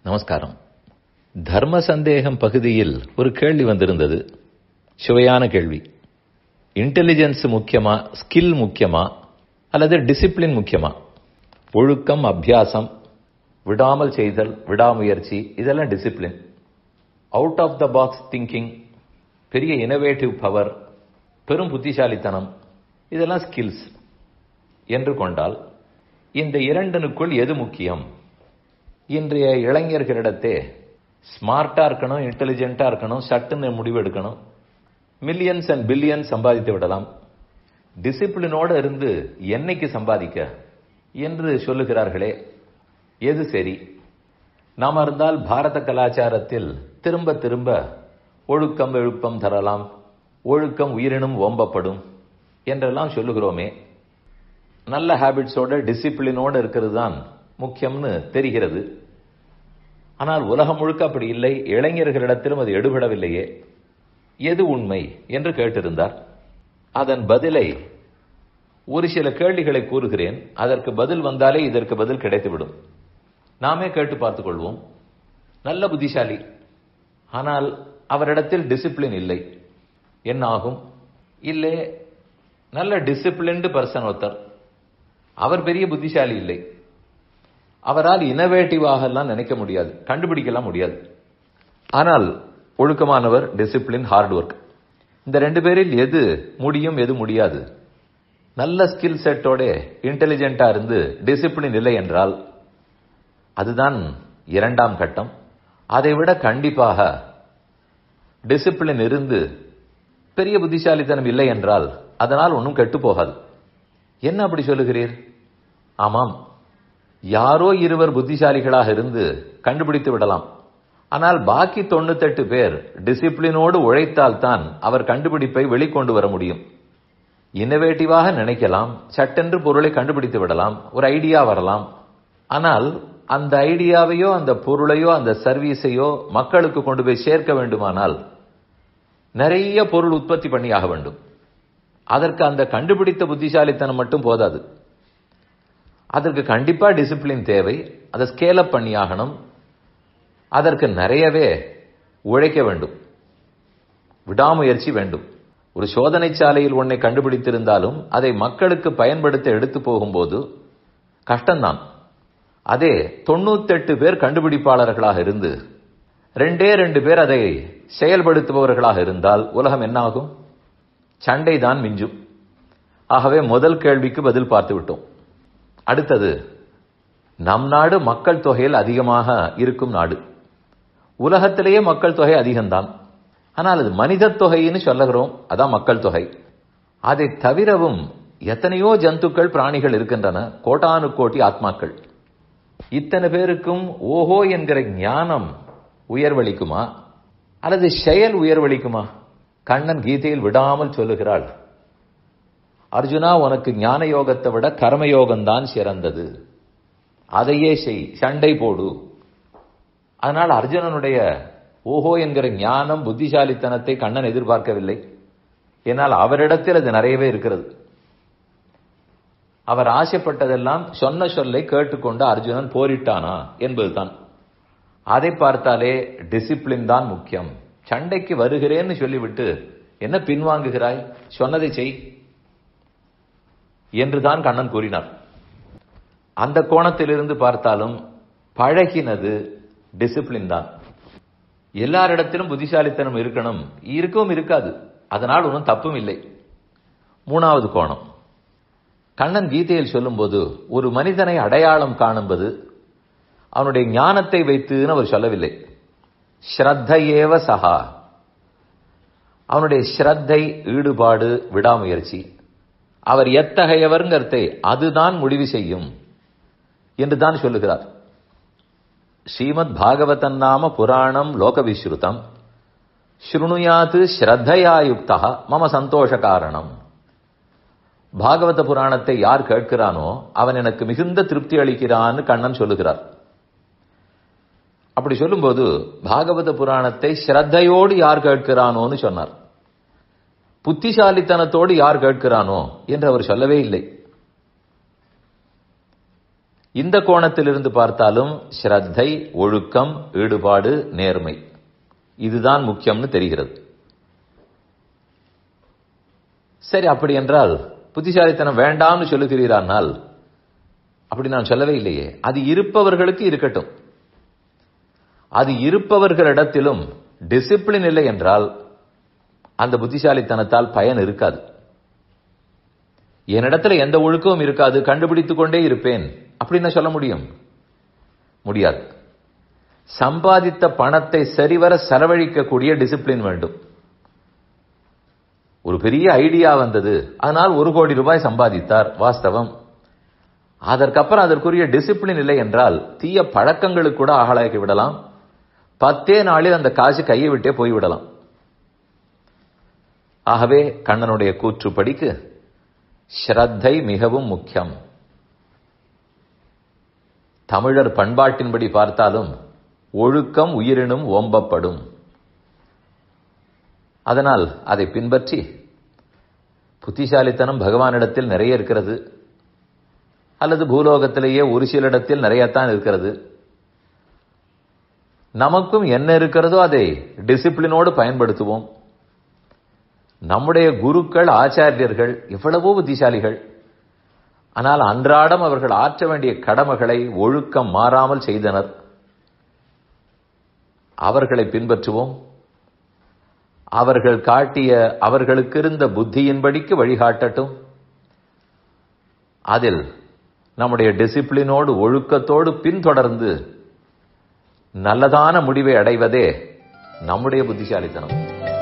நமஸ்காரம் தர்ம சந்தேகம் பகுதியில் ஒரு கேள்வி வந்திருந்தது சுவையான கேள்வி இன்டெலிஜென்ஸ் முக்கியமா ஸ்கில் முக்கியமா அல்லது டிசிப்ளின் முக்கியமா ஒழுக்கம் அபியாசம் விடாமல் செய்தல் விடாமுயற்சி இதெல்லாம் discipline out of the box thinking பெரிய இனோவேட்டிவ் பவர் பெரும் புத்திசாலித்தனம் இதெல்லாம் ஸ்கில்ஸ் என்று கொண்டால் இந்த இரண்டனுக்குள் எது முக்கியம் இன்றைய இளைஞர்களிடத்தே ஸ்மார்ட்டா இருக்கணும் இன்டெலிஜென்ட்டா இருக்கணும் சட்டுன்னு முடிவு எடுக்கணும் மில்லியன்ஸ் அண்ட் பில்லியன்ஸ் சம்பாதித்து விடலாம் டிசிப்ளினோட இருந்து என்னைக்கு சம்பாதிக்க என்று சொல்லுகிறார்களே எது சரி நாம இருந்தால் பாரத கலாச்சாரத்தில் திரும்ப திரும்ப ஒழுக்கம் எழுப்பம் தரலாம் ஒழுக்கம் உயிரினும் ஓம்பப்படும் என்றெல்லாம் சொல்லுகிறோமே நல்ல ஹேபிட்ஸோட டிசிப்ளினோட இருக்கிறது தான் முக்கியம்னு தெரிகிறது ஆனால் உலகம் முழுக்க அப்படி இல்லை இளைஞர்களிடத்திலும் அது எடுபடவில்லையே எது உண்மை என்று கேட்டிருந்தார் அதன் பதிலை ஒரு சில கேள்விகளை கூறுகிறேன் அதற்கு பதில் வந்தாலே இதற்கு பதில் கிடைத்துவிடும் நாமே கேட்டு பார்த்துக் கொள்வோம் நல்ல புத்திசாலி ஆனால் அவரிடத்தில் டிசிப்ளின் இல்லை என்ன ஆகும் இல்லை நல்ல டிசிப்ளின்டு பர்சன் ஒருத்தர் அவர் பெரிய புத்திசாலி இல்லை அவரால் இனோவேட்டிவாக எல்லாம் நினைக்க முடியாது கண்டுபிடிக்கலாம் முடியாது ஆனால் ஒழுக்கமானவர் டிசிப்ளின் ஹார்ட் ஒர்க் இந்த ரெண்டு பேரில் எது முடியும் எது முடியாது நல்ல ஸ்கில் செட்டோட இன்டெலிஜென்ட்டா இருந்து டிசிப்ளின் இல்லை என்றால் அதுதான் இரண்டாம் கட்டம் அதை விட கண்டிப்பாக டிசிப்ளின் இருந்து பெரிய புத்திசாலித்தனம் இல்லை என்றால் அதனால் ஒன்றும் கெட்டு போகாது என்ன அப்படி சொல்லுகிறீர் ஆமாம் யாரோ இருவர் புத்திசாலிகளாக இருந்து கண்டுபிடித்து விடலாம் ஆனால் பாக்கி தொண்ணூத்தெட்டு பேர் டிசிப்ளினோடு உழைத்தால் தான் அவர் கண்டுபிடிப்பை வெளிக்கொண்டு வர முடியும் இன்னோவேட்டிவாக நினைக்கலாம் சட்டென்று பொருளை கண்டுபிடித்து விடலாம் ஒரு ஐடியா வரலாம் ஆனால் அந்த ஐடியாவையோ அந்த பொருளையோ அந்த சர்வீஸையோ மக்களுக்கு கொண்டு போய் சேர்க்க வேண்டுமானால் நிறைய பொருள் உற்பத்தி பண்ணியாக வேண்டும் அதற்கு அந்த கண்டுபிடித்த புத்திசாலித்தனம் மட்டும் போதாது அதற்கு கண்டிப்பா டிசிப்ளின் தேவை அதை ஸ்கேல் அப் பண்ணியாகணும் அதற்கு நிறையவே உழைக்க வேண்டும் விடாமுயற்சி வேண்டும் ஒரு சோதனை சாலையில் ஒன்றை கண்டுபிடித்திருந்தாலும் அதை மக்களுக்கு பயன்படுத்த எடுத்து போகும்போது கஷ்டம்தான் அதே தொண்ணூத்தெட்டு பேர் கண்டுபிடிப்பாளர்களாக இருந்து ரெண்டே ரெண்டு பேர் அதை செயல்படுத்துபவர்களாக இருந்தால் உலகம் என்னாகும் சண்டை தான் மிஞ்சும் ஆகவே முதல் கேள்விக்கு பதில் பார்த்து விட்டோம் அடுத்தது நம் நாடு மக்கள் தொகையில் அதிகமாக இருக்கும் நாடு உலகத்திலேயே மக்கள் தொகை அதிகம்தான் ஆனால் அது மனித தொகைன்னு சொல்லுகிறோம் அதான் மக்கள் தொகை அதை தவிரவும் எத்தனையோ ஜந்துக்கள் பிராணிகள் இருக்கின்றன கோட்டானு கோட்டி ஆத்மாக்கள் இத்தனை பேருக்கும் ஓஹோ என்கிற ஞானம் உயர்வளிக்குமா அல்லது செயல் உயர்வளிக்குமா கண்ணன் கீதையில் விடாமல் சொல்லுகிறாள் அர்ஜுனா உனக்கு ஞான யோகத்தை விட கர்மயோகம்தான் சிறந்தது அதையே செய் சண்டை போடு அதனால் அர்ஜுனனுடைய ஓஹோ என்கிற ஞானம் புத்திசாலித்தனத்தை கண்ணன் எதிர்பார்க்கவில்லை ஏனால் அவரிடத்தில் அது நிறையவே இருக்கிறது அவர் ஆசைப்பட்டதெல்லாம் சொன்ன சொல்லை கேட்டுக்கொண்டு அர்ஜுனன் போரிட்டானா என்பதுதான் அதை பார்த்தாலே டிசிப்ளின் தான் முக்கியம் சண்டைக்கு வருகிறேன்னு சொல்லிவிட்டு என்ன பின்வாங்குகிறாய் சொன்னதை செய் என்றுதான் கண்ணன் கூறினார் அந்த கோணத்திலிருந்து பார்த்தாலும் பழகினது டிசிப்ளின் தான் எல்லாரிடத்திலும் புத்திசாலித்தனம் இருக்கணும் இருக்கவும் இருக்காது அதனால் ஒன்றும் தப்பும் இல்லை மூணாவது கோணம் கண்ணன் கீதையில் சொல்லும்போது ஒரு மனிதனை அடையாளம் காணும்போது அவனுடைய ஞானத்தை வைத்துன்னு அவர் சொல்லவில்லை ஸ்ரத்தையேவ சகா அவனுடைய ஸ்ரத்தை ஈடுபாடு விடாமுயற்சி அவர் எத்தகையவர்ங்கிறதை அதுதான் முடிவு செய்யும் என்று தான் சொல்லுகிறார் ஸ்ரீமத் பாகவதன் நாம புராணம் லோக விஸ்ருதம் ஸ்ருணுயாத்து ஸ்ரத்தையாயுக்தா மம சந்தோஷ காரணம் பாகவத புராணத்தை யார் கேட்கிறானோ அவன் எனக்கு மிகுந்த திருப்தி அளிக்கிறான்னு கண்ணன் சொல்லுகிறார் அப்படி சொல்லும்போது பாகவத புராணத்தை ஸ்ரத்தையோடு யார் கேட்கிறானோன்னு சொன்னார் புத்திசாலித்தனத்தோடு யார் கேட்கிறானோ என்று அவர் சொல்லவே இல்லை இந்த கோணத்திலிருந்து பார்த்தாலும் ஸ்ரத்தை ஒழுக்கம் ஈடுபாடு நேர்மை இதுதான் முக்கியம்னு தெரிகிறது சரி அப்படி என்றால் புத்திசாலித்தனம் வேண்டாம்னு சொல்லுகிறீரானால் அப்படி நான் சொல்லவே இல்லையே அது இருப்பவர்களுக்கு இருக்கட்டும் அது இருப்பவர்களிடத்திலும் டிசிப்ளின் இல்லை என்றால் அந்த புத்திசாலித்தனத்தால் பயன் இருக்காது என்னிடத்துல எந்த ஒழுக்கமும் இருக்காது கண்டுபிடித்துக் கொண்டே இருப்பேன் அப்படின்னு சொல்ல முடியும் முடியாது சம்பாதித்த பணத்தை சரிவர செலவழிக்கக்கூடிய டிசிப்ளின் வேண்டும் ஒரு பெரிய ஐடியா வந்தது அதனால் ஒரு கோடி ரூபாய் சம்பாதித்தார் வாஸ்தவம் அதற்கப்புறம் அதற்குரிய டிசிப்ளின் இல்லை என்றால் தீய பழக்கங்களுக்கு கூட ஆகலாக்கி விடலாம் பத்தே நாளில் அந்த காசு கையை விட்டே போய்விடலாம் ஆகவே கண்ணனுடைய கூற்றுப்படிக்கு ஸ்ரத்தை மிகவும் முக்கியம் தமிழர் பண்பாட்டின்படி பார்த்தாலும் ஒழுக்கம் உயிரினும் ஓம்பப்படும் அதனால் அதை பின்பற்றி புத்திசாலித்தனம் பகவானிடத்தில் நிறைய இருக்கிறது அல்லது பூலோகத்திலேயே ஒரு சில இடத்தில் நிறையத்தான் இருக்கிறது நமக்கும் என்ன இருக்கிறதோ அதை டிசிப்ளினோடு பயன்படுத்துவோம் நம்முடைய குருக்கள் ஆச்சாரியர்கள் எவ்வளவோ புத்திசாலிகள் ஆனால் அன்றாடம் அவர்கள் ஆற்ற வேண்டிய கடமைகளை ஒழுக்கம் மாறாமல் செய்தனர் அவர்களை பின்பற்றுவோம் அவர்கள் காட்டிய அவர்களுக்கு இருந்த புத்தியின்படிக்கு வழிகாட்டட்டும் அதில் நம்முடைய டிசிப்ளினோடு ஒழுக்கத்தோடு பின்தொடர்ந்து நல்லதான முடிவை அடைவதே நம்முடைய புத்திசாலித்தனம்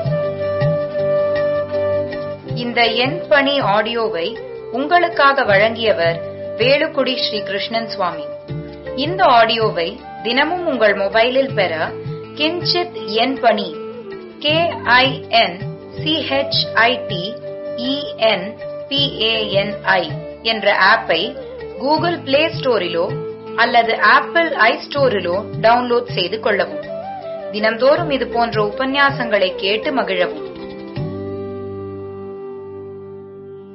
இந்த என் பணி ஆடியோவை உங்களுக்காக வழங்கியவர் வேலுக்குடி ஸ்ரீ கிருஷ்ணன் சுவாமி இந்த ஆடியோவை தினமும் உங்கள் மொபைலில் பெற கிஞ்சித் என் பணி கே ஐ என் சிஹெச்ஐடி இஎன் பிஏஎன்ஐ என்ற ஆப்பை கூகுள் பிளே ஸ்டோரிலோ அல்லது ஆப்பிள் ஐ ஸ்டோரிலோ டவுன்லோட் செய்து கொள்ளவும் தினம்தோறும் இது போன்ற உபன்யாசங்களை கேட்டு மகிழவும்